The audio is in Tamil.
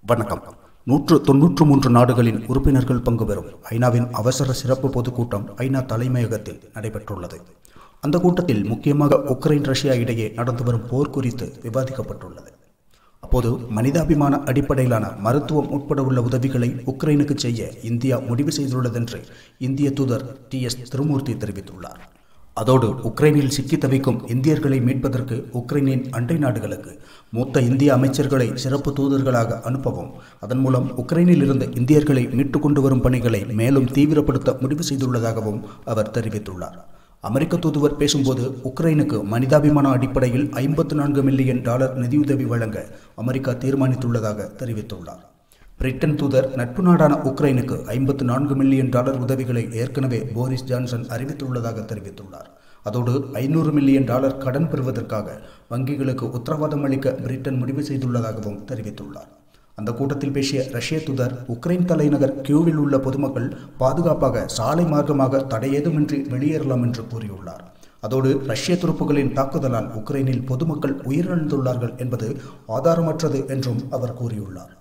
வணக்கம் நூற்று தொன்னூற்று மூன்று நாடுகளின் உறுப்பினர்கள் பங்கு பெறும் ஐநாவின் அவசர சிறப்பு பொதுக்கூட்டம் ஐநா தலைமையகத்தில் நடைபெற்றுள்ளது அந்த கூட்டத்தில் முக்கியமாக உக்ரைன் ரஷ்யா இடையே நடந்து வரும் போர் குறித்து விவாதிக்கப்பட்டுள்ளது அப்போது மனிதாபிமான அடிப்படையிலான மருத்துவம் உட்பட உள்ள உதவிகளை உக்ரைனுக்கு செய்ய இந்தியா முடிவு செய்துள்ளதென்று இந்திய தூதர் டி எஸ் திருமூர்த்தி தெரிவித்துள்ளார் அதோடு உக்ரைனில் சிக்கி தவிக்கும் இந்தியர்களை மீட்பதற்கு உக்ரைனின் அண்டை நாடுகளுக்கு மூத்த இந்திய அமைச்சர்களை சிறப்பு தூதர்களாக அனுப்பவும் அதன் மூலம் உக்ரைனில் இருந்த இந்தியர்களை மீட்டுக் கொண்டு வரும் பணிகளை மேலும் தீவிரப்படுத்த முடிவு செய்துள்ளதாகவும் அவர் தெரிவித்துள்ளார் அமெரிக்க தூதுவர் பேசும்போது உக்ரைனுக்கு மனிதாபிமான அடிப்படையில் ஐம்பத்து நான்கு மில்லியன் டாலர் நிதியுதவி வழங்க அமெரிக்கா தீர்மானித்துள்ளதாக தெரிவித்துள்ளார் பிரிட்டன் தூதர் நட்பு நாடான உக்ரைனுக்கு ஐம்பத்து நான்கு மில்லியன் டாலர் உதவிகளை ஏற்கனவே போரிஸ் ஜான்சன் அறிவித்துள்ளதாக தெரிவித்துள்ளார் அதோடு ஐநூறு மில்லியன் டாலர் கடன் பெறுவதற்காக வங்கிகளுக்கு உத்தரவாதம் அளிக்க பிரிட்டன் முடிவு செய்துள்ளதாகவும் தெரிவித்துள்ளார் அந்த கூட்டத்தில் பேசிய ரஷ்ய தூதர் உக்ரைன் தலைநகர் கியூவில் உள்ள பொதுமக்கள் பாதுகாப்பாக சாலை மார்க்கமாக தடையேதுமின்றி வெளியேறலாம் என்று கூறியுள்ளார் அதோடு ரஷ்ய துருப்புகளின் தாக்குதலால் உக்ரைனில் பொதுமக்கள் உயிரிழந்துள்ளார்கள் என்பது ஆதாரமற்றது என்றும் அவர் கூறியுள்ளார்